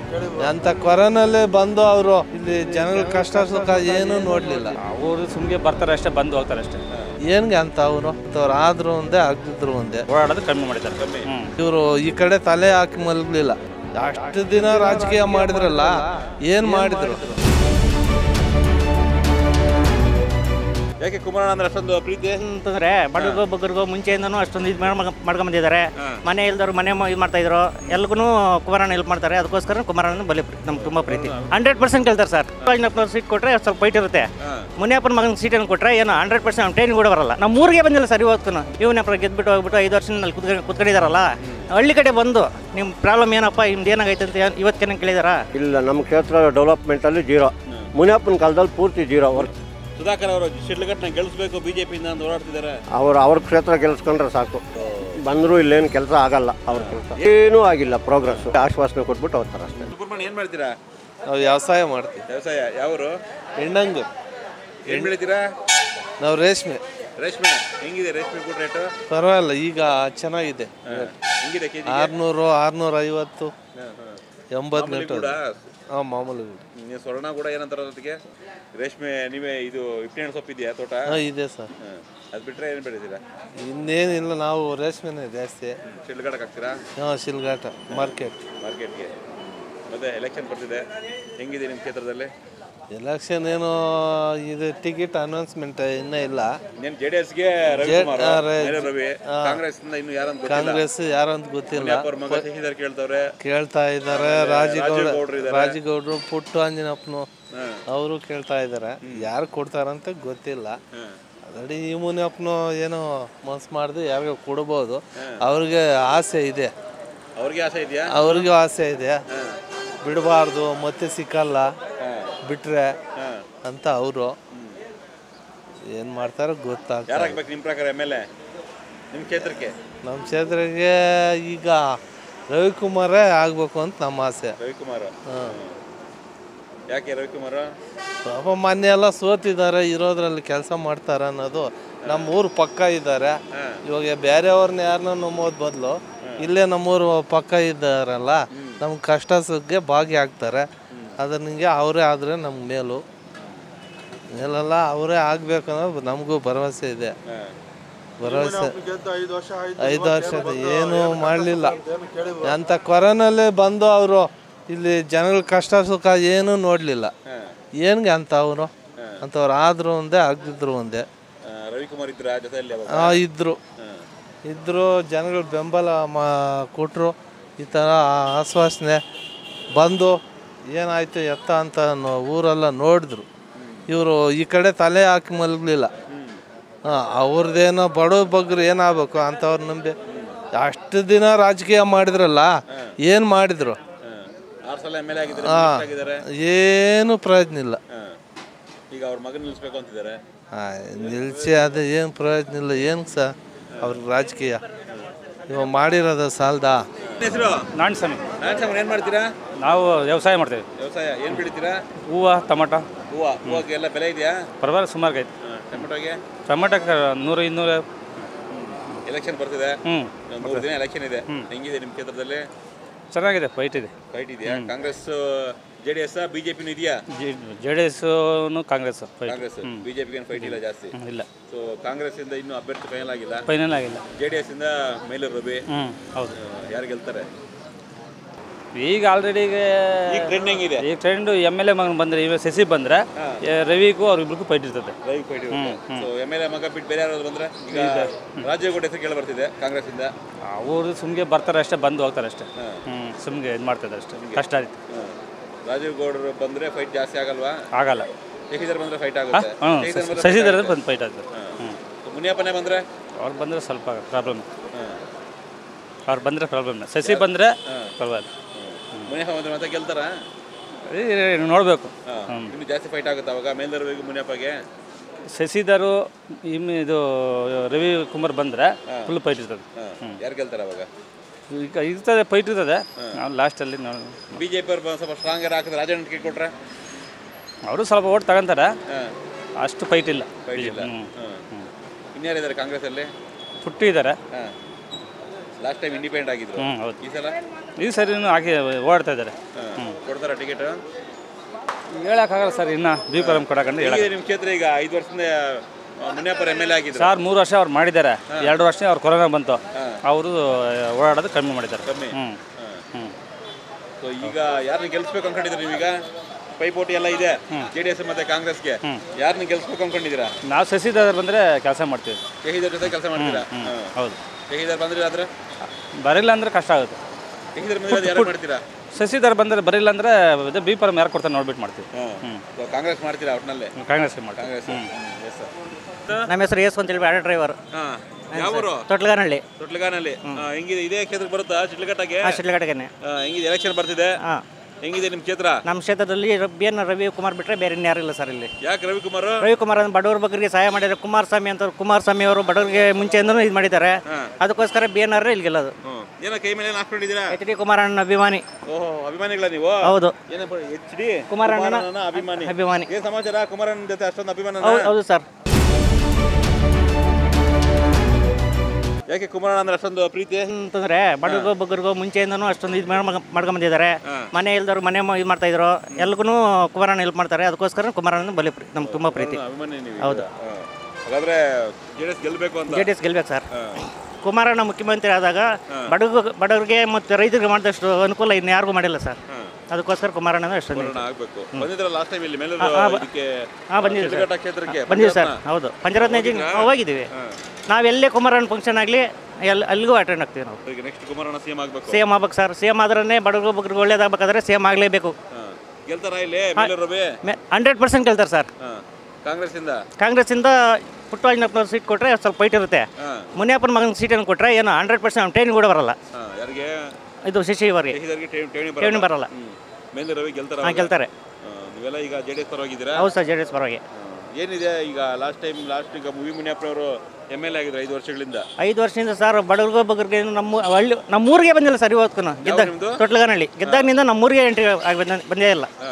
ಅಂತ ಕೊರೋನಲ್ಲಿ ಬಂದು ಅವರು ಇಲ್ಲಿ ಜನಗಳ ಕಷ್ಟ ಸುಖ ಏನೂ ನೋಡಲಿಲ್ಲ ಅವರು ಸುಮ್ಮನೆ ಬರ್ತಾರೆ ಅಷ್ಟೇ ಬಂದು ಹೋಗ್ತಾರೆ ಅಷ್ಟೇ ಏನ್ಗೆ ಅಂತ ಅವರು ಅವ್ರು ಆದ್ರೂ ಒಂದೇ ಆಗ್ತಿದ್ರು ಒಂದೇ ಓಡಾಡೋದು ಕಮ್ಮಿ ಮಾಡಿದ್ದಾರೆ ಹ್ಞೂ ಇವರು ಈ ಕಡೆ ತಲೆ ಹಾಕಿ ಮಲಗಲಿಲ್ಲ ಅಷ್ಟು ದಿನ ರಾಜಕೀಯ ಮಾಡಿದ್ರಲ್ಲ ಏನ್ ಮಾಡಿದ್ರು ಯಾಕೆ ಕುಮಾರಣ್ಣ ಅಂದ್ರೆ ಅಷ್ಟೊಂದು ಪ್ರೀತಿ ಅಂತಂದ್ರೆ ಬಡಗೋ ಬಗ್ಗರಿಗೋ ಮುಂಚೆಯಿಂದನೂ ಅಷ್ಟೊಂದು ಇದು ಮಾಡ್ಕೊಂಬಂದಿದ್ದಾರೆ ಮನೆ ಇಲ್ದವ್ರು ಮನೆ ಇದು ಮಾಡ್ತಾ ಇದ್ರು ಎಲ್ಗೂ ಕುಮಾರಣ್ಣ ಹೆಲ್ಪ್ ಮಾಡ್ತಾರೆ ಅದಕ್ಕೋಸ್ಕರ ಕುಮಾರಣ್ಣ ಬಲಿ ಪ್ರೀ- ನಮ್ಗೆ ತುಂಬಾ ಪ್ರೀತಿ ಹಂಡ್ರೆಡ್ ಪರ್ಸೆಂಟ್ ಕೇಳ್ತಾರೆ ಸರ್ ಶಿವಾಜಿನಪ್ಪನವ್ರು ಸೀಟ್ ಕೊಟ್ಟರೆ ಸ್ವಲ್ಪ ಫೈಟ್ ಇರುತ್ತೆ ಮುನಿಯಪ್ಪನ ಮಗನ ಸೀಟನ್ನು ಕೊಟ್ಟರೆ ಏನು ಹಂಡ್ರೆಡ್ ಪರ್ಸೆಂಟ್ ಟ್ರೈನ್ ಕೂಡ ಬರಲ್ಲ ನಮ್ಮ ಊರಿಗೆ ಬಂದಿಲ್ಲ ಸರ್ ಇವತ್ತು ಇವನಪ್ಪ ಗೆದ್ಬಿಟ್ಟು ಹೋಗ್ಬಿಟ್ಟು ಐದು ವರ್ಷ ಅಲ್ಲಿ ಕುತ್ಕೊಂಡು ಕುತ್ಕೊಂಡಿದಾರಲ್ಲ ಹಳ್ಳಿ ಕಡೆ ಬಂದು ನಿಮ್ಮ ಪ್ರಾಬ್ಲಮ್ ಏನಪ್ಪ ನಿಮ್ದು ಏನಾಗೈತೆ ಅಂತ ಇವತ್ತಿನ ಕೇಳಿದಾರಾ ಇಲ್ಲ ನಮ್ಮ ಕ್ಷೇತ್ರ ಡೆವಲಪ್ಮೆಂಟಲ್ಲಿ ಜೀರೋ ಮುನಿಯಪ್ಪನ ಕಾಲದಲ್ಲಿ ಪೂರ್ತಿ ಜೀರೋ ವರ್ಕ್ ಸುಧಾಕರ್ ಅವರು ಶಿಡ್ಲಘಟ್ಟನ ಗೆಲ್ಲಿಸ್ಬೇಕು ಬಿಜೆಪಿಯಿಂದ ಅಂತ ಓಡಾಡ್ತಿದ್ದಾರೆ ಅವ್ರು ಅವ್ರ ಕ್ಷೇತ್ರ ಗೆಲ್ಸ್ಕೊಂಡ್ರೆ ಸಾಕು ಬಂದರೂ ಇಲ್ಲೇನು ಕೆಲಸ ಆಗಲ್ಲ ಅವ್ರ ಕೆಲಸ ಏನೂ ಆಗಿಲ್ಲ ಪ್ರೋಗ್ರೆಸ್ ಆಶ್ವಾಸನೆ ಕೊಟ್ಬಿಟ್ಟು ಹೋಗ್ತಾರೆ ಅಷ್ಟೇ ಸುಬ್ರಹ್ಮಣ್ಯ ಏನ್ ಮಾಡ್ತೀರಾ ನಾವು ವ್ಯವಸಾಯ ಮಾಡ್ತೀವಿ ವ್ಯವಸಾಯ ಯಾವರು ಹೆಣ್ಣಂಗು ಏನ್ ಬೆಳಿತೀರಾ ನಾವು ರೇಷ್ಮೆ ರೇಷ್ಮೆ ಹೆಂಗಿದೆ ರೇಷ್ಮೆ ಕೂಡ ರೇಟು ಪರವಾಗಿಲ್ಲ ಈಗ ಚೆನ್ನಾಗಿದೆ ಹೆಂಗಿದೆ ಕೆಜಿ ಆರ್ನೂರು ಆರ್ನೂರ ಐವತ್ತು ಎಂಬತ್ತು ಗಂಟೆ ಕೂಡ ಹಾಂ ಮಾಮೂಲಿ ನೀವು ಸ್ವರ್ಣ ಕೂಡ ಏನಂತಾರ ಅದಕ್ಕೆ ರೇಷ್ಮೆ ನೀವೇ ಇದು ಇಪ್ಪಣ್ಣೆ ಸೊಪ್ಪಿದೆಯಾ ತೋಟ ಹಾಂ ಇದೆ ಸರ್ ಹಾ. ಅದ್ ಬಿಟ್ರೆ ಏನ್ ಬೆಳಿತೀರಾ ಇನ್ನೇನಿಲ್ಲ ನಾವು ರೇಷ್ಮೆನೇ ಜಾಸ್ತಿ ಶಿಡ್ಲಘಟ್ಟಕ್ಕೆ ಹಾಕ್ತೀರಾ ಹಾಂ ಶಿಲ್ಘಾಟ ಮಾರ್ಕೆಟ್ ಮಾರ್ಕೆಟ್ಗೆ ಮತ್ತೆ ಎಲೆಕ್ಷನ್ ಬರ್ತಿದೆ ಹೆಂಗಿದೆ ನಿಮ್ಮ ಕ್ಷೇತ್ರದಲ್ಲಿ ಎಲೆಕ್ಷನ್ ಏನು ಇದು ಟಿಕೆಟ್ ಅನೌನ್ಸ್ಮೆಂಟ್ ಇನ್ನೂ ಇಲ್ಲ ಇನ್ನೇನು ಜೆ ಡಿ ಎಸ್ಗೆ ರವಿಕುಮಾರ್ ಆ, ರೇ- ಮೇರೆ ರವಿ ಕಾಂಗ್ರೆಸ್ ಇಂದ ಇನ್ನು ಯಾರಂತ ಗೊತ್ತಿಲ್ಲ ಕಾಂಗ್ರೆಸ್ ಯಾರಂತ ಗೊತ್ತಿಲ್ಲ ಅವ್ರ ಮಗ ಶಶಿಧರ್ ಕೇಳ್ತವ್ರೆ ಕೇಳ್ತಾ ಇದ್ದಾರೆ ರಾಜಗೌಡ ರಾಜಗೌಡ್ರು ಇದಾರೆ. ರಾಜಗೌಡರು ಪುಟ್ಟು ಆಂಜನಪ್ಪನು ಅವರು ಕೇಳ್ತಾ ಇದ್ದಾರೆ ಯಾರು ಕೊಡ್ತಾರಂತ ಗೊತ್ತಿಲ್ಲ ಆಲ್ರೆಡಿ ಈ ಮುನಿಯಪ್ಪನು ಏನೋ ಮನ್ಸು ಮಾಡಿದ್ರೆ ಯಾರಿಗೋ ಕೊಡ್ಬೋದು ಅವ್ರಿಗೆ ಆಸೆ ಇದೆ ಅವ್ರಿಗೆ ಆಸೆ ಇದೆಯಾ ಅವ್ರಿಗೂ ಆಸೆ ಇದೆ ಬಿಡಬಾರ್ದು ಮತ್ತೆ ಸಿಕ್ಕಲ್ಲ ಬಿಟ್ರೆ ಅಂತ ಅವರು ಏನು ಮಾಡ್ತಾರೋ ಗೊತ್ತಾಗ್ತದೆ ಯಾರಾಗ್ಬೇಕು ನಿಮ್ಮ ಪ್ರಕಾರ ಎಮ್ ಎಲ್ ಎ ನಿಮ್ಮ ಕ್ಷೇತ್ರಕ್ಕೆ ನಮ್ಮ ಕ್ಷೇತ್ರಕ್ಕೆ ಈಗ ರವಿಕುಮಾರೇ ಆಗಬೇಕು ಅಂತ ನಮ್ಮ ಆಸೆ ರವಿಕುಮಾರ್ ಹಾಂ ಯಾಕೆ ರವಿಕುಮಾರ್ ಪಾಪ ಮೊನ್ನೆ ಎಲ್ಲ ಸೋತಿದ್ದಾರೆ ಇರೋದ್ರಲ್ಲಿ ಕೆಲಸ ಮಾಡ್ತಾರೆ ಅನ್ನೋದು ನಮ್ಮ ಊರು ಪಕ್ಕ ಇದ್ದಾರೆ ಇವಾಗ ಬೇರೆಯವ್ರನ್ನ ಯಾರನ್ನ ನಂಬೋದು ಬದಲು ಇಲ್ಲೇ ನಮ್ಮೂರು ಪಕ್ಕ ಇದ್ದಾರಲ್ಲ ನಮ್ಮ ಕಷ್ಟ ಸುಖಕ್ಕೆ ಭಾಗಿಯಾಗ್ತಾರೆ ಅದನಿಗೆ ಅವರೇ ಆದರೆ ನಮ್ಗೆ ಮೇಲು ಮೇಲೆಲ್ಲ ಅವರೇ ಆಗ್ಬೇಕು ಅನ್ನೋದು ನಮಗೂ ಭರವಸೆ ಇದೆ ಭರವಸೆ ಐದು ವರ್ಷದ ಏನೂ ಮಾಡಲಿಲ್ಲ ಅಂತ ಕೊರೋನಲ್ಲಿ ಬಂದು ಅವರು ಇಲ್ಲಿ ಜನಗಳ ಕಷ್ಟ ಸುಖ ಏನೂ ನೋಡಲಿಲ್ಲ ಏನ್ಗೆ ಅಂತ ಅವರು ಅಂಥವ್ರು ಆದರೂ ಒಂದೇ ಆಗ್ತಿದ್ರು ಒಂದೇ ಆ, ರವಿಕುಮಾರ್ ಇದ್ರ ಜೊತೆಯಲ್ಲಿ ಅವಾಗ ಆ, ಇದ್ರು ಇದ್ರು ಜನಗಳು ಬೆಂಬಲ ಮಾ ಕೊಟ್ಟರು ಈ ಥರ ಆಶ್ವಾಸನೆ ಬಂದು ಏನಾಯ್ತು ಎತ್ತ ಅಂತ ನೋ- ಊರೆಲ್ಲ ನೋಡಿದ್ರು ಇವರು ಈ ಕಡೆ ತಲೆ ಹಾಕಿ ಮಲಗಲಿಲ್ಲ ಹಾಂ ಅವ್ರದ್ದೇನೋ ಬಡವ ಬಗ್ಗರು ಏನಾಗಬೇಕು ಅಂಥವ್ರು ನಂಬಿ ಅಷ್ಟು ದಿನ ರಾಜಕೀಯ ಮಾಡಿದ್ರಲ್ಲ ಏನು ಮಾಡಿದ್ರು ಆರು ಸಲ ಎಮ್ ಎಲ್ ಎ ಆಗಿದ್ದಾರೆ ಹಾಂ minister ಆಗಿದ್ದಾರೆ ಏನು ಪ್ರಯೋಜನ ಇಲ್ಲ ಹಾ. ಈಗ ಅವ್ರ ಮಗನ್ ನಿಲ್ಲಿಸ್ಬೇಕು ಅಂತಿದ್ದಾರೆ ಆ, ನಿಲ್ಸಿ ಅದು ಏನು ಪ್ರಯೋಜನ ಇಲ್ಲ ಏನು ಸಹ ಅವ್ರಿಗೆ ರಾಜಕೀಯ ಇವಾಗ ಮಾಡಿರೋದು ಸಾಲದಾ ಹೆಸರು ನಾನ್ ಸ್ವಾಮಿ ನಾರಾಯಣ ಏನ್ ಮಾಡ್ತೀರಾ ನಾವು ವ್ಯವಸಾಯ ಮಾಡ್ತೇವೆ ವ್ಯವಸಾಯ ಏನ್ ಬೆಳಿತೀರಾ ಹೂವು ಟೊಮಟೊ ಹೂವ ಹೂವಕ್ಕೆ ಎಲ್ಲ ಬೆಲೆ ಇದೆಯಾ ಪರವಾಗಿಲ್ಲ ಸುಮಾರು ಐತೆ ಹಾ, ಟೊಮೆಟೊಗೆ ಟೊಮೆಟೊಕ್ಕೆ ನೂರು ಇನ್ನೂರು ಎಲೆಕ್ಷನ್ ಬರ್ತಿದೆ ಹ್ಞೂ ಇನ್ನೊಂದ್ ಮೂರು ದಿನ ಎಲೆಕ್ಷನ್ ಇದೆ ಹೆಂಗಿದೆ ನಿಮ್ಮ ಕ್ಷೇತ್ರದಲ್ಲಿ ಚೆನ್ನಾಗಿದೆ ಫೈಟ್ ಇದೆ ಫೈಟ್ ಇದೆಯಾ ಕಾಂಗ್ರೆಸ್ ಜೆ ಡಿ ಎಸ್ ಬಿಜೆಪಿನೂ ಇದೆಯಾ J D S Congress fight Congress ಬಿಜೆಪಿಗೆ ಏನು ಫೈಟ್ ಇಲ್ಲ ಜಾಸ್ತಿ ಇಲ್ಲ ಸೊ ಕಾಂಗ್ರೆಸ್ ಇಂದ ಇನ್ನೂ ಅಭ್ಯರ್ಥಿ ಫೈನಲ್ ಆಗಿಲ್ಲ ಫೈನಲ್ ಆಗಿಲ್ಲ ಜೆ ಡಿ ಎಸ್ ಇಂದ ಮೇಲೂರು ರವಿ ಹ್ಞೂ ಹೌದು ಯಾರು ಗೆಲ್ತಾರೆ ಈಗ ಆಲ್ರೆಡಿ ಈಗ ಈಗ ಟ್ರೆಂಡ್ ಹೆಂಗಿದೆ ಈ ಟ್ರೆಂಡ್ ಎಮ್ ಎಲ್ ಎ ಮಗನ ಬಂದರೆ ಇವಾಗ ಶಶಿ ಬಂದರೆ ರವಿಗೂ ಅವ್ರಿಬ್ರಿಗೂ ಫೈಟ್ ಇರ್ತದೆ Ravi fight so M L A ಮಗ ಬಿಟ್ಟು ಬೇರೆ ಯಾರಾದ್ರು ಬಂದ್ರೆ ಈಗ ರಾಜೇಗೌಡ ಹೆಸರು ಕೇಳಿ ಬರ್ತಿದೆ ಕಾಂಗ್ರೆಸ್ ಇಂದ ಅವರು ಸುಮ್ಗೆ ಬರ್ತಾರೆ ಅಷ್ಟೇ ಬಂದು ಹೋಗ್ತಾರೆ ಅಷ್ಟೇ ಹ್ಞೂ ಸುಮ್ಗೆ ಇದು ಮಾಡ್ತಿದ್ದಾರೆ ಅಷ್ಟೇ ಕಷ್ಟ ಆಯ್ತು ಹಾ. ರಾಜೀವ್ ಗೌಡರು ಬಂದ್ರೆ ಫೈಟ್ ಜಾಸ್ತಿ ಆಗಲ್ವಾ ಆಗಲ್ಲ ಶಶಿಧರ್ ಬಂದ್ರೆ ಫೈಟ್ ಆಗುತ್ತೆ ಹ್ಞೂ ಶಶಿಧರ್ ಬಂದ್ರೆ ಶಶಿಧರ ಬಂದು ಫೈಟ್ ಆಗ್ತದೆ ಹ್ಞೂ ಸೊ ಮುನಿಯಪ್ಪನೇ ಬಂದ್ರೆ ಅವ್ರು ಬಂದರೆ ಸ್ವಲ್ಪ ಪ್ರಾಬ್ಲಮ್ ಹಾ. ಅವ್ರು ಬಂದರೆ ಪ್ರಾಬ್ಲಮ್ ಶಶಿ ಬಂದರೆ ಪರವಾಗಿಲ್ಲ ಮುನಿಯಪ್ಪ ಬಂದ್ರೆ ಮತ್ತೆ ಗೆಲ್ತಾರ ನೋಡಬೇಕು ಇನ್ನು ಜಾಸ್ತಿ ಫೈಟ್ ಆಗುತ್ತೆ ಅವಾಗ ಮೇಲ್ದರ್ಬೇಕು ಮುನಿಯಪ್ಪಗೆ ಶಶಿಧರು ಇನ್ನು ಇದು ರವಿ ಕುಮಾರ್ ಬಂದರೆ ಫುಲ್ ಫೈಟ್ ಇರ್ತದೆ ಯಾರು ಗೆಲ್ತಾರೆ ಅವಾಗ ಈಗ ಇರ್ತದೆ ಫೈಟ್ ಇರ್ತದೆ ನಾವು ಲಾಸ್ಟಲ್ಲಿ ನಾವು ಬಿಜೆಪಿ ಅವ್ರು ಸ್ವಲ್ಪ ಸ್ಟ್ರಾಂಗ್ ಹಾಕಿದ್ರೆ ರಾಜಣ್ಣ ಟಿಕೆಟ್ ಕೊಟ್ರೆ ಅವರು ಸ್ವಲ್ಪ ಓಟ್ ತಗೊಂತಾರೆ ಅಷ್ಟು ಫೈಟ್ ಇಲ್ಲ ಫೈಟ್ ಇಲ್ಲ ಹ್ಞೂ ಹ್ಮ್. ಇನ್ಯಾರಿದ್ದಾರೆ ಕಾಂಗ್ರೆಸ್ ಅಲ್ಲಿ ಪುಟ್ಟಿ ಇದ್ದಾರೆ ಲಾಸ್ಟ್ ಟೈಮ್ ಇಂಡಿಪೆಂಡೆಂಟ್ ಆಗಿದ್ರು ಹ್ಞೂ ಹೌದು ಈ ಸಲ ಈ ಸರಿ ಹಾಕಿ ಓಡ್ತಾ ಇದ್ದಾರೆ ಹ್ಞೂ ಕೊಡ್ತಾರ ಟಿಕೆಟ್ ಹೇಳಕ್ಕಾಗಲ್ಲ ಸರ್ ಇನ್ನು ಬಿ ಪರಂ ಕೊಡಕಂಡು ಹೇಳಕ್ ಹೇಗಿದೆ ನಿಮ್ಮ ಕ್ಷೇತ್ರ ಈಗ ಐದು ವರ್ಷದಿಂದ ಆ, ಮುನಿಯಪ್ಪರ ಎಮ್ ಎಲ್ ಎ ಆಗಿದ್ರು ಸರ್ ಮೂರು ವರ್ಷ ಅವ್ರು ಮಾಡಿದ್ದಾರೆ ಎರಡು ವರ್ಷ ಅವ್ರು ಕೊರೋನಾ ಬಂತು ಅವರು ಓಡಾಡೋದು ಕಮ್ಮಿ ಮಾಡಿದ್ದಾರೆ ಕಮ್ಮಿ ಹ್ಞೂ ಹ್ಞೂ ಸೊ ಈಗ ಯಾರನ್ನ ಗೆಲ್ಸ್ಬೇಕು ಅನ್ಕೊಂಡಿದ್ದೀರಿ ನೀವೀಗ ಪೈಪೋಟಿ ಎಲ್ಲ ಇದೆ ಜೆ ಡಿ ಎಸ್ ಮತ್ತೆ ಕಾಂಗ್ರೆಸ್ಗೆ ಯಾರನ್ನ ಗೆಲ್ಸ್ಬೇಕು ಅನ್ಕೊಂಡಿದ್ದೀರಾ ನಾವು ಶಶಿಧರ್ ಬಂದರೆ ಕೆಲಸ ಮಾಡ್ತೀವಿ ಶಹೀದರ್ ಜೊತೆ ಕೆಲಸ ಮಾಡ್ತೀರಾ ಹೌದು ಶಹೀದರ್ ಬಂದ್ರೆ ಆದ್ರೆ ಬರಿಲ್ಲ ಅಂದ್ರೆ ಕಷ್ಟ ಆಗುತ್ತೆ ಶಹೀದರ್ ಬಂದ್ರೆ ಯಾರು ಮಾಡ್ತೀರಾ ಶಶಿಧರ್ ಬಂದರೆ ಬರಿಲ್ಲ ಅಂದರೆ ಇದು ಬಿ ಪರಂ ಯಾರು ಕೊಡ್ತಾರೆ ನೋಡ್ಬಿಟ್ಟು ಮಾಡ್ತೀವಿ ಹ್ಞೂ So, ಕಾಂಗ್ರೆಸ್ ಮಾಡ್ತೀರಾ ಒಟ್ನಲ್ಲಿ ಕಾಂಗ್ರೆಸ್ಗೆ ಮಾಡ್ತೀವಿ ಕಾಂಗ್ರೆಸ್ ಎಸ್ ಸರ್ ನಮ್ಮ ಹೆಸರು ಯಶ್ ಅಂತೇಳಿ ಆಟೋ ಡ್ರೈವರ್ ಹಾ ಯಾವೂರು ತೊಟ್ಲಗಾನಹಳ್ಳಿ ತೊಟ್ಲಗಾನಲ್ಲಿ ಹೆಂಗಿದೆ ಇದೇ ಕ್ಷೇತ್ರಕ್ಕೆ ಬರುತ್ತಾ ಶಿಡ್ಲಘಟ್ಟಗೆ ಹಾಂ ಶಿಡ್ಲಘಟ್ಟಗೆನೆ ಆ, ಹೆಂಗಿದೆ ಎಲೆಕ್ಷನ್ ಬರ್ತಿದೆ ಹಾಂ ಹೆಂಗಿದೆ ನಿಮ್ಮ ಕ್ಷೇತ್ರ ನಮ್ಮ ಕ್ಷೇತ್ರದಲ್ಲಿ ಬಿ ಎನ್ ರವಿ ಕುಮಾರ್ ಬಿಟ್ಟರೆ ಬೇರೆ ಯಾರು ಇಲ್ಲ ಸರ್ ಇಲ್ಲಿ ಯಾಕೆ ರವಿಕುಮಾರ್ ರವಿಕುಮಾರ್ ಅಂದ್ರೆ ಬಡವ್ರ ಬಗ್ಗರಿಗೆ ಸಹಾಯ ಮಾಡಿದ್ದಾರೆ ಕುಮಾರಸ್ವಾಮಿ ಅಂತ ಕುಮಾರಸ್ವಾಮಿ ಅವರು ಬಡವರಿಗೆ ಮುಂಚೆಯಿಂದನೂ ಇದು ಮಾಡಿದ್ದಾರೆ ಅದಕ್ಕೋಸ್ಕರ ಬಿ ಎನ್ ಆರ್ ಇಲ್ಲಿ ಗೆಲ್ಲೋದು ಹ್ಮ್ ಏನೋ ಕೈ ಮೇಲೆ ಏನ್ ಹಾಕ್ಕೊಂಡಿದ್ದೀರಾ ಎಚ್ ಡಿ ಕುಮಾರಣ್ಣ ಅಭಿಮಾನಿ ಓಹೋ ಅಭಿಮಾನಿಗಳ ನೀವು ಹೌದು ಏನಪ್ಪ ಎಚ್ ಡಿ ಕುಮಾರಣ್ಣನ ಅಭಿಮಾನಿ ಅಭಿಮಾನಿ ಏನ್ ಸಮಾಚಾರ ಕುಮಾರಣ್ಣ ಜೊತೆ ಅಷ್ಟೊಂದು ಅಭಿಮಾನ ಹೌದು ಹೌದು ಸರ್ ಯಾಕೆ ಕುಮಾರಣ್ಣ ಅಂದ್ರೆ ಅಷ್ಟೊಂದು ಪ್ರೀತಿ ಅಂತಂದ್ರೆ ಬಡವ್ರಿಗೂ ಬಗ್ಗರಿಗೂ ಮುಂಚೆಯಿಂದನೂ ಅಷ್ಟೊಂದು ಇದು ಮಾಡ್ಕೊಂಡ್ ಬಂದಿದ್ದಾರೆ ಮನೆ ಇಲ್ದವ್ರು ಮನೆ ಇದು ಮಾಡ್ತಾ ಇದ್ರು ಎಲ್ಗೂ ಕುಮಾರಣ್ಣ ಹೆಲ್ಪ್ ಮಾಡ್ತಾರೆ ಅದಕ್ಕೋಸ್ಕರ ಕುಮಾರಣ್ಣ ಬಲಿ ಪ್ರೀ- ನಮ್ಗೆ ತುಂಬ ಪ್ರೀತಿ ಅಭಿಮಾನಿ ನೀವು ಹೌದು. ಹಾ. ಹಾಗಾದ್ರೆ ಜೆ ಡಿ ಎಸ್ ಗೆಲ್ಬೇಕು ಅಂತ ಜೆ ಡಿ ಎಸ್ ಗೆಲ್ಬೇಕು ಸರ್ ಕುಮಾರಣ್ಣ ಮುಖ್ಯಮಂತ್ರಿ ಆದಾಗ ಬಡಗ ಬಡವರಿಗೆ ಮತ್ತು ರೈತರಿಗೆ ಮಾಡಿದಷ್ಟು ಅನುಕೂಲ ಇನ್ನು ಯಾರಿಗೂ ಮಾಡಿಲ್ಲ ಸರ್ ಅದಕ್ಕೋಸ್ಕರ ಕುಮಾರಣ್ಣ ಅಷ್ಟೊಂದು ಕುಮಾರಣ್ಣ ಆಗ್ಬೇಕು ಬಂದಿದ್ರ ಲಾಸ್ಟ್ ಟೈಮ್ ಇಲ್ಲಿ ಮೇಲೆ ಇದಕ್ಕೆ ಹಾಂ ಬಂದಿದೆ ಸರ್ ಶಿಡ್ಲಘಟ್ಟ ಕ್ಷೇತ್ರಕ್ಕೆ ಬಂದಿದೆ ಸರ್ ಹೌದು ಪಂಚರತ್ನ ಹೋಗಿದ್ದೀವಿ ನಾವೆಲ್ಲೇ ಕುಮಾರಣ್ಣ ಫಂಕ್ಷನ್ ಆಗಲಿ ಎಲ್ಲಿ ಅಲ್ಲಿಗೂ ಅಟೆಂಡ್ ಆಗ್ತೀವಿ ನಾವು ಈಗ ನೆಕ್ಸ್ಟ್ ಕುಮಾರಣ್ಣ ಸಿಎಂ ಆಗ್ಬೇಕು ಸೇಮ್ ಆಗ್ಬೇಕು ಸರ್ ಸೇಮ್ ಆದ್ರೇ ಬಡವ್ರಿಗೂ ಬಗ್ಗರಿಗೂ ಒಳ್ಳೇದಾಗಬೇಕಾದ್ರೆ ಸೇಮ್ ಆಗಲೇಬೇಕು ಹಾ. ಗೆಲ್ತಾರ ಇಲ್ಲಿ ಮೇಲೆ ರವಿ ಹಂಡ್ರೆಡ್ ಪರ್ಸೆಂಟ್ ಕೇಳ್ತಾರೆ ಸರ್ ಹಾ. ಕಾಂಗ್ರೆಸ್ ಇಂದ ಕಾಂಗ್ರೆಸ್ಸಿಂದ ಪುಟ್ಟರಾಜನಪ್ಪನವ್ರು ಸೀಟ್ ಕೊಟ್ಟರೆ ಸ್ವಲ್ಪ ಫೈಟ್ ಇರುತ್ತೆ ಹಾ. ಮುನಿಯಪ್ಪನ ಮಗನ ಸೀಟನ್ನು ಕೊಟ್ಟರೆ ಏನು ಹಂಡ್ರೆಡ್ ಪರ್ಸೆಂಟ್ ಟ್ರೈನ್ ಕೂಡ ಬರಲ್ಲ ಹಾ, ಯಾರಿಗೆ ಇದು ಶಶಿ ಅವರಿಗೆ ಶಹೀದರ್ಗೆ ಠೇವಣಿ ಠೇವಣಿ ಠೇವಣಿ ಬರಲ್ಲ ಬರಲ್ಲ ಹ್ಮ್. ಮೇಲೆ ರವಿ ಗೆಲ್ತಾರ ಹಾಂ ಗೆಲ್ತಾರೆ ಹಾ, ನೀವೆಲ್ಲ ಈಗ ಜೆ ಡಿ ಎಸ್ ಪರವಾಗಿದ್ದೀರಾ ಹೌದು ಸರ್ ಜೆ ಡಿ ಎಸ್ ಪರವಾಗಿ ಹಾ. ಏನಿದೆ ಈಗ ಲಾಸ್ಟ್ ಟೈಮ್ ಲಾಸ್ಟ್ ಈಗ ಮುವಿ ಮುನಿಯಪ್ಪನವರು ಎಮ್ ಎಲ್ ಎ ಆಗಿದ್ರು ಐದು ವರ್ಷಗಳಿಂದ ಐದು ವರ್ಷದಿಂದ ಸರ್ ಬಡವ್ರಿಗೂ ಬಗ್ಗರಿಗೆ ನಮ್ಮ ಹಳ್ಳಿ ನಮ್ಮ ಊರಿಗೆ ಬಂದಿಲ್ಲ ಸರ್ ಇವತ್ತು ಗೆದ್ದಾಗ ನಿಮ್ದು? ತೊಟ್ಲಗನಹಳ್ಳಿ ಗೆದ್ದಾಗಿನಿಂದ ನಮ್ಮ ಊರಿಗೆ ಎಂಟ್ರಿ ಆಗಿ ಬಂದ- ಬಂದೇ ಇಲ್ಲ ಹಾ.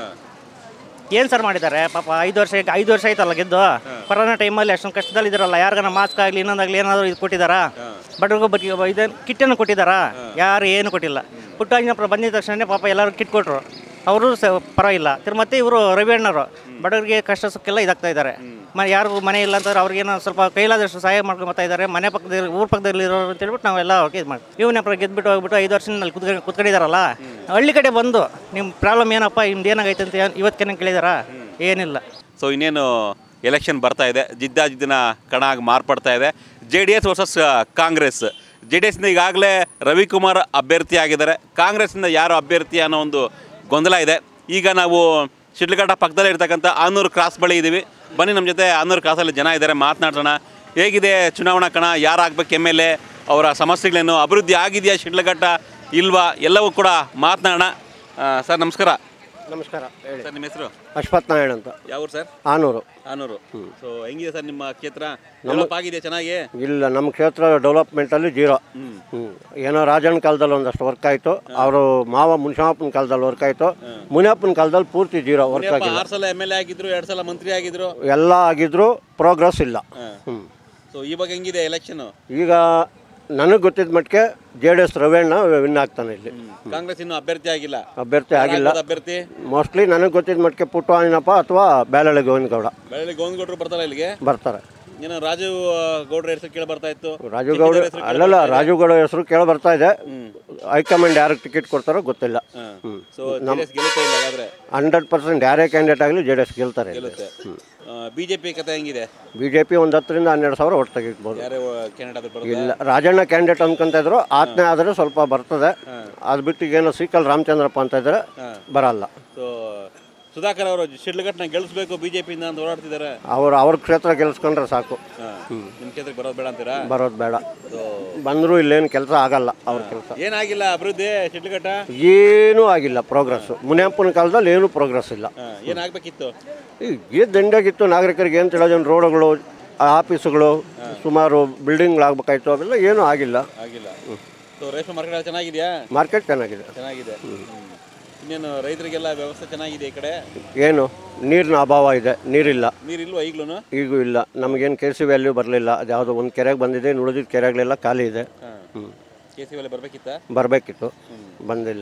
ಏನು ಸರ್ ಮಾಡಿದ್ದಾರೆ ಪಾಪ ಐದು ವರ್ಷ ಐದು ವರ್ಷ ಆಯ್ತಲ್ಲ ಗೆದ್ದು ಕೊರೋನಾ ಟೈಮಲ್ಲಿ ಅಷ್ಟೊಂದು ಕಷ್ಟದಲ್ಲಿ ಇದ್ದಾರಲ್ಲ ಯಾರಿಗಾನ ಮಾಸ್ಕ್ ಆಗಲಿ ಇನ್ನೊಂದಾಗಲಿ ಏನಾದರೂ ಇದು ಕೊಟ್ಟಿದ್ದಾರಾ ಬಡವ್ರಿಗೂ ಬಗ್ಗೆ ಇದನ್ನು ಕಿಟ್ಟನ್ನು ಕೊಟ್ಟಿದ್ದಾರಾ ಯಾರು ಏನು ಕೊಟ್ಟಿಲ್ಲ ಪುಟ್ಟಂಜನಪುರ ಬಂದಿದ ತಕ್ಷಣ ಪಾಪ ಎಲ್ಲರೂ ಕಿಟ್ ಕೊಟ್ಟರು ಅವರು ಸ ಪರವಾಗಿಲ್ಲ ತಿರ್ಗ ಮತ್ತೆ ಇವರು ರವಿ ಅಣ್ಣವರು ಬಡವರಿಗೆ ಕಷ್ಟ ಸುಕ್ಕೆಲ್ಲ ಇದಾಗ್ತಾ ಇದ್ದಾರೆ ಮ ಯಾರಿಗೂ ಮನೆ ಇಲ್ಲ ಅಂತಂದ್ರೆ ಅವ್ರಿಗೇನೋ ಸ್ವಲ್ಪ ಕೈಲಾದಷ್ಟು ಸಹಾಯ ಮಾಡ್ಕೊಂಡು ಬರ್ತಾ ಇದ್ದಾರೆ ಮನೆ ಪಕ್ಕದಲ್ಲಿ ಊರ ಪಕ್ಕದಲ್ಲಿ ಇರೋರು ಅಂತ ಹೇಳ್ಬಿಟ್ಟು ನಾವೆಲ್ಲ ಅವ್ರಿಗೆ ಇದು ಮಾಡಿ ಇವನ ಗೆದ್ಬಿಟ್ಟು ಹೋಗ್ಬಿಟ್ಟು ಐದು ವರ್ಷದಿಂದ ಅಲ್ಲಿ ಕುತ್ಕೊಂಡು ಕುತ್ಕೊಂಡಿದ್ದಾರಲ್ಲ ಹಳ್ಳಿ ಕಡೆ ಬಂದು ನಿಮ್ಮ ಪ್ರಾಬ್ಲಮ್ ಏನಪ್ಪ ನಿಮ್ದು ಏನಾಗೈತೆ ಅಂತ ಇವತ್ತಿನ ಕೇಳಿದಾರಾ ಏನಿಲ್ಲ ಸೊ ಇನ್ನೇನು ಎಲೆಕ್ಷನ್ ಬರ್ತಾ ಇದೆ ಜಿದ್ದಾಜಿದ್ದಿನ ಕಣ ಆಗಿ ಮಾರ್ಪಡ್ತಾ ಇದೆ J D S versus Congress J D ಎಸ್ನಿಂದ ಈಗಾಗಲೇ ರವಿಕುಮಾರ್ ಅಭ್ಯರ್ಥಿ ಆಗಿದ್ದಾರೆ ಕಾಂಗ್ರೆಸ್ನಿಂದ ಯಾರು ಅಭ್ಯರ್ಥಿ ಅನ್ನೋ ಒಂದು ಗೊಂದಲ ಇದೆ ಈಗ ನಾವು ಶಿಡ್ಲಘಟ್ಟ ಪಕ್ಕದಲ್ಲೇ ಇರ್ತಕ್ಕಂಥ ಆನೂರು ಕ್ರಾಸ್ ಬಳಿ ಇದ್ದೀವಿ ಬನ್ನಿ ನಮ್ಮ ಜೊತೆ ಆನೂರು ಕ್ರಾಸಲ್ಲಿ ಜನ ಇದ್ದಾರೆ ಮಾತನಾಡೋಣ ಹೇಗಿದೆ ಚುನಾವಣಾ ಕಣ ಯಾರಾಗಬೇಕು ಎಮ್ ಎಲ್ ಎ ಅವರ ಸಮಸ್ಯೆಗಳೇನು ಅಭಿವೃದ್ಧಿ ಆಗಿದೆಯಾ ಶಿಡ್ಲಘಟ್ಟ ಇಲ್ವಾ ಎಲ್ಲವೂ ಕೂಡ ಮಾತನಾಡೋಣ ಸರ್ ನಮಸ್ಕಾರ ನಮಸ್ಕಾರ ಹೇಳಿ ಸರ್ ನಿಮ್ಮ ಹೆಸರು ಅಶ್ವಥ್ ನಾರಾಯಣ್ ಅಂತ ಯಾವ ಊರು ಸರ್ ಆನೂರು ಆನೂರು ಸೊ ಹೆಂಗಿದೆ ಸರ್ ನಿಮ್ಮ ಕ್ಷೇತ್ರ ಡೆವಲಪ್ ಆಗಿದೆ ಚೆನ್ನಾಗಿ ಇಲ್ಲ ನಮ್ಮ ಕ್ಷೇತ್ರ ಡೆವಲಪ್ಮೆಂಟಲ್ಲಿ ಜೀರೋ ಹ್ಞೂ ಏನೋ ರಾಜಣ್ಣ ಕಾಲದಲ್ಲಿ ಒಂದಷ್ಟು ವರ್ಕ್ ಆಯಿತು ಅವರು ಮಾವ ಮುನ್ಷಾಪನ ಕಾಲದಲ್ಲಿ ವರ್ಕ್ ಆಯಿತು ಮುನಿಯಪ್ಪನ ಕಾಲದಲ್ಲಿ ಪೂರ್ತಿ ಜೀರೋ ವರ್ಕ್ ಮುನಿಯಪ್ಪ ಆಗಿಲ್ಲ ಆರು ಸಲ ಎಮ್ ಎಲ್ ಎ ಆಗಿದ್ರು ಎರಡು ಸಲ ಮಂತ್ರಿ ಆಗಿದ್ರು ಎಲ್ಲ ಆಗಿದ್ರು ಪ್ರೋಗ್ರೆಸ್ ಇಲ್ಲ ಹ್ಞೂ ಸೊ ಈ ಬಗ್ಗೆ ಹೆಂಗಿದೆ ಎಲೆಕ್ಷನ್ ಈಗ ನನಗೆ ಗೊತ್ತಿದ್ದ ಮಟ್ಟಿಗೆ ಜೆ ಡಿ ಎಸ್ ರವೀಣ್ಣ ವಿನ್ ಆಗ್ತಾನೆ ಇಲ್ಲಿ ಕಾಂಗ್ರೆಸ್ ಇನ್ನೂ ಅಭ್ಯರ್ಥಿ ಆಗಿಲ್ಲ ಅಭ್ಯರ್ಥಿ ಆಗಿಲ್ಲ ಯಾರಾಗ್ಬೋದು ಅಭ್ಯರ್ಥಿ ಮೋಸ್ಟ್ಲಿ ನನಗೆ ಗೊತ್ತಿದ್ದ ಮಟ್ಟಿಗೆ ಪುಟ್ಟು ಆಂಜನಪ್ಪ ಅಥವಾ ಬ್ಯಾಲಳ್ಳಿ ಗೋವಿನಗೌಡ ಬೆಳಗ್ಗೆ ಗೋವಿಂದಗೌಡರು ಬರ್ತಾರ ಇಲ್ಲಿಗೆ ಬರ್ತಾರೆ ಏನೋ ರಾಜು ಗೌಡ್ರ ಹೆಸರು ಕೇಳಿ ಬರ್ತಾ ಇತ್ತು ರಾಜು ಗೌಡ ಅಲ್ಲಲ್ಲ ರಾಜು ಗೌಡ ಹೆಸರು ಕೇಳಿ ಬರ್ತಾ ಇದೆ ಹೈಕಮಾಂಡ್ ಯಾರಿಗೆ ಟಿಕೆಟ್ ಕೊಡ್ತಾರೋ ಗೊತ್ತಿಲ್ಲ ಹ್ಞೂ ಸೊ ಜೆಡಿಎಸ್ ಗೆಲ್ಲುತ್ತೆ ಇಲ್ಲ ಹಾಗಾದ್ರೆ ಹಂಡ್ರೆಡ್ ಪರ್ಸೆಂಟ್ ಯಾರೇ ಕ್ಯಾಂಡಿಡೇಟ್ ಆಗಲಿ ಜೆ ಡಿ ಎಸ್ ಗೆಲ್ತಾರೆ ಗೆಲ್ಲುತ್ತೆ ಬಿಜೆಪಿ ಕತೆ ಹೆಂಗಿದೆ ಬಿ ಜೆ ಪಿ ಒಂದು ಹತ್ತರಿಂದ ಹನ್ನೆರಡು ಸಾವಿರ ಒಟ್ಟು ತೆಗಿಬೋದು ಯಾರೇ ಕ್ಯಾಂಡಿಡೇಟ್ ಅದು ಬರೋದು ಇಲ್ಲ ರಾಜಣ್ಣ ಕ್ಯಾಂಡಿಡೇಟ್ ಅನ್ಕೊಂತ ಇದ್ರು ಆತನೇ ಆದರೆ ಸ್ವಲ್ಪ ಬರ್ತದೆ ಅದು ಬಿಟ್ಟು ಈಗೇನೋ ಸಿಕಲ್ ರಾಮಚಂದ್ರಪ್ಪ ಅಂತ ಇದ್ರೆ ಬರಲ್ಲ ಸೊ ಸುಧಾಕರ್ ಅವರು ಶಿಡ್ಲಘಟ್ಟನ ಗೆಲ್ಲಿಸ್ಬೇಕು ಬಿಜೆಪಿಯಿಂದ ಅಂತ ಹೋರಾಡ್ತಿದ್ದಾರೆ ಅವ್ರು ಅವ್ರ ಕ್ಷೇತ್ರ ಗೆಲ್ಸ್ಕೊಂಡ್ರೆ ಸಾಕು ನಿಮ್ಮ ಕ್ಷೇತ್ರಕ್ಕೆ ಬರೋದು ಬೇಡ ಅಂತೀರಾ ಬರೋದು ಬೇಡ ಬಂದರೂ ಇಲ್ಲೇನು ಕೆಲಸ ಆಗಲ್ಲ ಅವ್ರ ಕೆಲಸ ಏನಾಗಿಲ್ಲ ಅಭಿವೃದ್ಧಿ ಶಿಡ್ಲಘಟ್ಟ ಏನೂ ಆಗಿಲ್ಲ ಪ್ರೋಗ್ರೆಸ್ಸು ಮುನಿಯಪ್ಪನ ಕಾಲದಲ್ಲಿ ಏನೂ ಪ್ರೋಗ್ರೆಸ್ ಇಲ್ಲ ಹಾ, ಏನಾಗ್ಬೇಕಿತ್ತು ಈಗ ದಂಡಾಗಿತ್ತು ನಾಗರಿಕರಿಗೆ ಏನು ತಿಳಿಯೋದು ರೋಡ್ಗಳು ಆಫೀಸುಗಳು ಸುಮಾರು ಬಿಲ್ಡಿಂಗ್ಗಳಾಗಬೇಕಾಯ್ತು ಅವೆಲ್ಲ ಏನೂ ಆಗಿಲ್ಲ ಆಗಿಲ್ಲ ಸೊ ರೇಷ್ಮೆ ಮಾರ್ಕೆಟ್ ಚೆನ್ನಾಗಿದೆಯಾ ಮಾರ್ಕೆಟ್ ಚೆನ್ನಾಗಿದೆ ಚೆನ್ನಾಗಿದೆ ಹ್ಮ್. ಇನ್ನೇನು ರೈತರಿಗೆಲ್ಲ ವ್ಯವಸ್ಥೆ ಚೆನ್ನಾಗಿದೆ ಈ ಕಡೆ ಏನು ನೀರಿನ ಅಭಾವ ಇದೆ ನೀರಿಲ್ಲ ನೀರಿಲ್ವಾ ಈಗ್ಲೂ ಈಗೂ ಇಲ್ಲ ನಮಗೇನು ಕೆ ಸಿ ವ್ಯಾಲ್ಯೂ ಬರಲಿಲ್ಲ ಅದ್ಯಾವುದೋ ಒಂದು ಕೆರೆಗೆ ಬಂದಿದೆ ಉಳಿದಿದ್ದ ಕೆರೆಗಳೆಲ್ಲ ಖಾಲಿ ಇದೆ ಹ್ಞೂ ಕೆ ಸಿ ಮೇಲೆ ಬರ್ಬೇಕಿತ್ತ ಬರಬೇಕಿತ್ತು ಬಂದಿಲ್ಲ ಹ್ಮ್.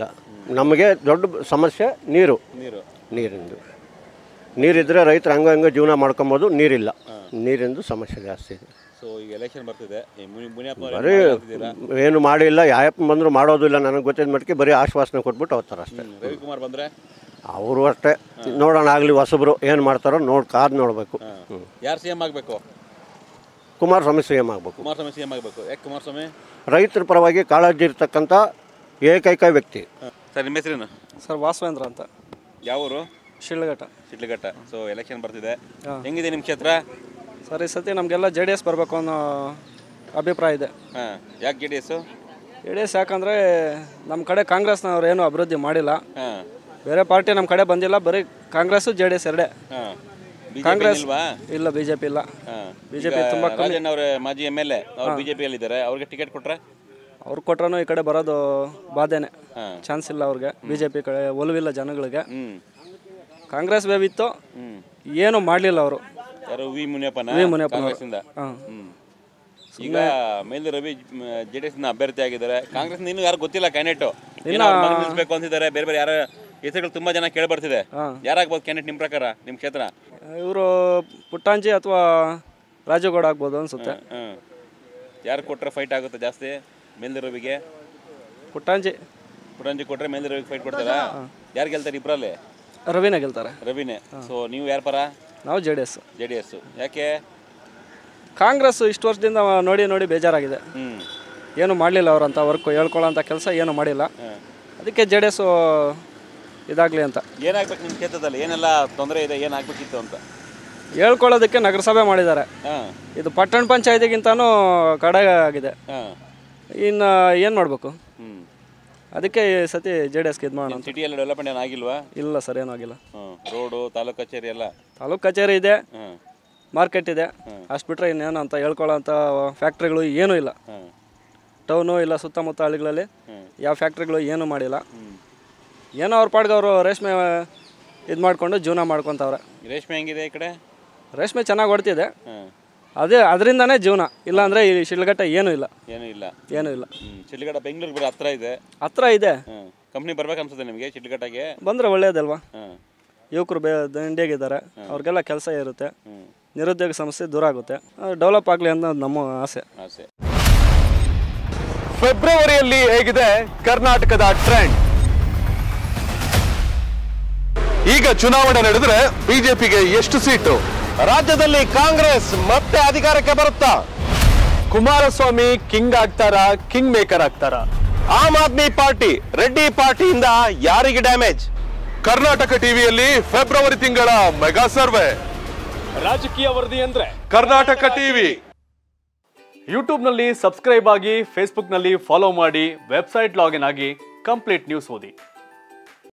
ನಮಗೆ ದೊಡ್ಡ ಸಮಸ್ಯೆ ನೀರು ನೀರು ನೀರಿಂದು ನೀರಿದ್ದರೆ ರೈತರು ಹಂಗ ಹಂಗೆ ಜೀವನ ಮಾಡ್ಕೊಬೋದು ನೀರಿಲ್ಲ ನೀರಿಂದು ಸಮಸ್ಯೆ ಜಾಸ್ತಿ ಇದೆ ಸೊ ಈಗ ಎಲೆಕ್ಷನ್ ಬರ್ತಿದೆ ಈ ಮುನಿ ಮುನಿಯಪ್ಪ ಬರೀ ಏನು ಮಾಡಿಲ್ಲ ಯಾಯಪ್ಪ ಬಂದರೂ ಮಾಡೋದಿಲ್ಲ ನನಗೆ ಗೊತ್ತಿದ್ದ ಮಟ್ಟಿಗೆ ಬರೀ ಆಶ್ವಾಸನೆ ಕೊಟ್ಬಿಟ್ಟು ಹೋಗ್ತಾರೆ ಅಷ್ಟೇ ರವಿಕುಮಾರ್ ಬಂದ್ರೆ ಅವರು ಅಷ್ಟೇ ನೋಡೋಣ ಆಗಲಿ ಹೊಸಬ್ರು ಏನು ಮಾಡ್ತಾರೋ ನೋಡಿ ಕಾದು ನೋಡಬೇಕು ಯಾರು ಸಿ ಎಂ ಆಗಬೇಕು ಕುಮಾರಸ್ವಾಮಿ ಸಿ ಎಮ್ ಆಗಬೇಕು ಕುಮಾರಸ್ವಾಮಿ ಸಿ ಎಂ ಆಗಬೇಕು ಯಾಕೆ ಕುಮಾರಸ್ವಾಮಿ ರೈತರ ಪರವಾಗಿ ಕಾಳಜಿ ಇರ್ತಕ್ಕಂಥ ಏಕೈಕ ವ್ಯಕ್ತಿ ಸರ್ ನಿಮ್ಮ ಹೆಸರೇನು ಸರ್ ವಾಸವೇಂದ್ರ ಅಂತ ಯಾವ ಊರು ಶಿಳ್ಘಟ್ಟ ಶಿಡ್ಲಘಟ್ಟ ಸೊ ಎಲೆಕ್ಷನ್ ಬರ್ತಿದೆ ಹೆಂಗಿದೆ ನಿಮ್ಮ ಕ್ಷೇತ್ರ ಸರ್ ಈ ಸತಿ ನಮಗೆಲ್ಲ ಜೆ ಡಿ ಎಸ್ ಬರಬೇಕು ಅನ್ನೋ ಅಭಿಪ್ರಾಯ ಇದೆ ಹಾಂ ಯಾಕೆ J D S J D S ಯಾಕಂದರೆ ನಮ್ಮ ಕಡೆ ಕಾಂಗ್ರೆಸ್ನವ್ರು ಏನು ಅಭಿವೃದ್ಧಿ ಮಾಡಿಲ್ಲ ಹಾಂ ಬೇರೆ ಪಾರ್ಟಿ ನಮ್ಮ ಕಡೆ ಬಂದಿಲ್ಲ ಬರೀ ಕಾಂಗ್ರೆಸ್ಸು ಜೆ ಡಿ ಎಸ್ ಎರಡೇ ಹಾಂ ಕಾಂಗ್ರೆಸ್ ಇಲ್ವಾ ಇಲ್ಲ ಬಿ ಜೆ ಪಿ ಇಲ್ಲ ಹಾಂ BJP ತುಂಬಾ ಕಮ್ಮಿ. ರಾಜಣ್ಣ ಅವ್ರ ಮಾಜಿ ಎಮ್ ಎಲ್ ಎ ಅವ್ರು ಬಿ ಜೆ ಪಿಯಲ್ಲಿದ್ದಾರೆ ಅವ್ರಿಗೆ ಟಿಕೆಟ್ ಕೊಟ್ರೆ ಅವ್ರು ಕೊಟ್ರೂ ಈ ಕಡೆ ಬರೋದು ಬಾಧೆನೆ ಹಾಂ ಚಾನ್ಸ್ ಇಲ್ಲ ಅವ್ರಿಗೆ ಬಿ ಜೆ ಪಿ ಕಡೆ ಒಲವಿಲ್ಲ ಜನಗಳಿಗೆ ಹ್ಞೂ ಕಾಂಗ್ರೆಸ್ ಬೇವಿತ್ತು ಹ್ಞೂ ಏನು ಮಾಡಲಿಲ್ಲ ಅವರು ಯಾರು ವಿ ಮುನಿಯಪ್ಪನ ವಿ ಮುನಿಯಪ್ಪನವರು. ಕಾಂಗ್ರೆಸ್ಸಿಂದ ಹಾಂ ಹ್ಞೂ ಈಗ ಮೇಲ್ ರವಿ ಜೆ ಡಿ ಎಸ್ನ ಅಭ್ಯರ್ಥಿ ಆಗಿದ್ದಾರೆ ಕಾಂಗ್ರೆಸ್ ಇನ್ನು ಯಾರು ಗೊತ್ತಿಲ್ಲ ಕ್ಯಾಂಡಿಡೇಟು ನಿಲ್ಲಿಸಬೇಕು ಅಂತಿದ್ದಾರೆ ಬೇರೆ ಬೇರೆ ಯಾರ ಹೆಸರುಗಳು ತುಂಬಾ ಜನ ಕೇಳಿ ಬರ್ತಿದೆ ಯಾರಾಗ್ಬೋದು ಕ್ಯಾಂಡಿಡೇಟ್ ನಿಮ್ಮ ಪ್ರಕಾರ ನಿಮ್ಮ ಕ್ಷೇತ್ರ ಇವರು ಪುಟ್ಟಾಂಜಿ ಅಥವಾ ರಾಜುಗೌಡ ಆಗ್ಬೋದು ಅನ್ಸುತ್ತೆ ಹ್ಮ್ ಯಾರು ಕೊಟ್ರೆ ಫೈಟ್ ಆಗುತ್ತೆ ಜಾಸ್ತಿ ಮೇಲ್ದಿ ರವಿಗೆ ಪುಟ್ಟಾಂಜಿ ಪುರಂಜಿ ಕೊಟ್ರೆ ಮೇಲ್ದಿ ರವಿಗೆ ಫೈಟ್ ಕೊಡ್ತಾರಾ ಯಾರು ಗೆಲ್ತಾರೆ ಇಬ್ಬರಲ್ಲಿ ರವಿನೇ ಗೆಲ್ತಾರೆ ರವಿನೇ ಸೊ ನೀವು ಯಾರ ಪರ ನಾವು J D S J D S ಯಾಕೆ ಕಾಂಗ್ರೆಸ್ ಇಷ್ಟು ವರ್ಷದಿಂದ ನೋಡಿ ನೋಡಿ ಬೇಜಾರಾಗಿದೆ ಹ್ಮ್ ಏನು ಮಾಡಲಿಲ್ಲ ಅವ್ರಂತ ವರ್ಕ್ ಹೇಳ್ಕೊಳ್ಳೋಂಥ ಕೆಲಸ ಏನು ಮಾಡಿಲ್ಲ ಅದಕ್ಕೆ ಜೆ ಡಿ ಎಸ್ಸು ಇದಾಗಲಿ ಅಂತ ಏನಾಗ್ಬೇಕು ನಿಮ್ಮ ಕ್ಷೇತ್ರದಲ್ಲಿ ಏನೆಲ್ಲ ತೊಂದರೆ ಇದೆ ಏನಾಗಬೇಕಿತ್ತು ಅಂತ ಹೇಳ್ಕೊಳ್ಳೋದಕ್ಕೆ ನಗರಸಭೆ ಮಾಡಿದ್ದಾರೆ ಹಾಂ ಇದು ಪಟ್ಟಣ ಪಂಚಾಯತಿಗಿಂತನೂ ಕಡೆ ಆಗಿದೆ ಹಾಂ ಇನ್ನು ಏನು ಮಾಡಬೇಕು ಹ್ಞೂ ಅದಕ್ಕೆ ಈ ಸತಿ ಜೆ ಡಿ ಎಸ್ಗೆ ಇದು ಮಾಡೋಣ ಅಂತ ಸಿಟಿಯಲ್ಲಿ ಡೆವಲಪ್ಮೆಂಟ್ ಏನಾಗಿಲ್ವಾ ಇಲ್ಲ ಸರ್ ಏನೂ ಆಗಿಲ್ಲ ಹ್ಞೂ ರೋಡು ತಾಲೂಕು ಕಚೇರಿ ಎಲ್ಲ ತಾಲೂಕು ಕಚೇರಿ ಇದೆ ಹಾಂ ಮಾರ್ಕೆಟ್ ಇದೆ ಅಷ್ಟು ಬಿಟ್ಟರೆ ಇನ್ನೇನು ಅಂತ ಹೇಳ್ಕೊಳ್ಳೋಂಥ ಫ್ಯಾಕ್ಟ್ರಿಗಳು ಏನೂ ಇಲ್ಲ ಹಾಂ ಟೌನು ಇಲ್ಲ ಸುತ್ತಮುತ್ತ ಹಳ್ಳಿಗಳಲ್ಲಿ ಹ್ಮ್. ಯಾವ ಫ್ಯಾಕ್ಟ್ರಿಗಳು ಏನೂ ಮಾಡಿಲ್ಲ ಏನೋ ಅವ್ರ ಪಾಡ್ಗೆ ಅವರು ರೇಷ್ಮೆ ಇದು ಮಾಡಿಕೊಂಡು ಜೀವನ ಮಾಡ್ಕೊತವ್ರೆ ರೇಷ್ಮೆ ಹೆಂಗಿದೆ ಈ ಕಡೆ ರೇಷ್ಮೆ ಚೆನ್ನಾಗಿ ಹೊಡ್ತಿದೆ ಹಾಂ ಅದೇ ಅದರಿಂದನೇ ಜೀವನ ಇಲ್ಲಾಂದರೆ ಈ ಶಿಲ್ಘಟ್ಟ ಏನೂ ಇಲ್ಲ ಏನೂ ಇಲ್ಲ ಏನೂ ಇಲ್ಲ ಹ್ಞೂ ಶಿಡ್ಲಘಟ್ಟ ಬೆಂಗಳೂರು ಬರೀ ಹತ್ರ ಇದೆ ಹತ್ರ ಇದೆ ಹಾಂ ಕಂಪ್ನಿ ಬರ್ಬೇಕು ಅನ್ಸುತ್ತೆ ನಿಮಗೆ ಶಿಡ್ಲಘಟ್ಟಗೆ ಬಂದರೆ ಒಳ್ಳೇದಲ್ವಾ ಹಾಂ ಯುವಕರು ಬೇ ದಂಡಿಯಾಗಿದ್ದಾರೆ ಅವ್ರಿಗೆಲ್ಲ ಕೆಲಸ ಇರುತ್ತೆ ಹ್ಞೂ ನಿರುದ್ಯೋಗ ಸಮಸ್ಯೆ ದೂರ ಆಗುತ್ತೆ ಡೆವಲಪ್ ಆಗಲಿ ಅನ್ನೋದು ನಮ್ಮ ಆಸೆ ಆಸೆ ಫೆಬ್ರವರಿಯಲ್ಲಿ ಹೇಗಿದೆ ಕರ್ನಾಟಕದ ಟ್ರೆಂಡ್ ಈಗ ಚುನಾವಣೆ ನಡೆದ್ರೆ ಬಿಜೆಪಿಗೆ ಎಷ್ಟು ಸೀಟು ರಾಜ್ಯದಲ್ಲಿ ಕಾಂಗ್ರೆಸ್ ಮತ್ತೆ ಅಧಿಕಾರಕ್ಕೆ ಬರುತ್ತಾ ಕುಮಾರಸ್ವಾಮಿ ಕಿಂಗ್ ಆಗ್ತಾರ ಕಿಂಗ್ ಮೇಕರ್ ಆಗ್ತಾರ ಆಮ್ ಆದ್ಮಿ ಪಾರ್ಟಿ ರೆಡ್ಡಿ ಪಾರ್ಟಿಯಿಂದ ಯಾರಿಗೆ ಡ್ಯಾಮೇಜ್ ಕರ್ನಾಟಕ ಟಿವಿಯಲ್ಲಿ ಫೆಬ್ರವರಿ ತಿಂಗಳ ಮೆಗಾ ಸರ್ವೆ ರಾಜಕೀಯ ವರದಿ ಅಂದ್ರೆ ಕರ್ನಾಟಕ ಟಿವಿ ಯೂಟ್ಯೂಬ್ನಲ್ಲಿ ಸಬ್ಸ್ಕ್ರೈಬ್ ಆಗಿ ಫೇಸ್ಬುಕ್ನಲ್ಲಿ ಫಾಲೋ ಮಾಡಿ ವೆಬ್ಸೈಟ್ ಲಾಗಿನ್ ಆಗಿ ಕಂಪ್ಲೀಟ್ ನ್ಯೂಸ್ ಓದಿ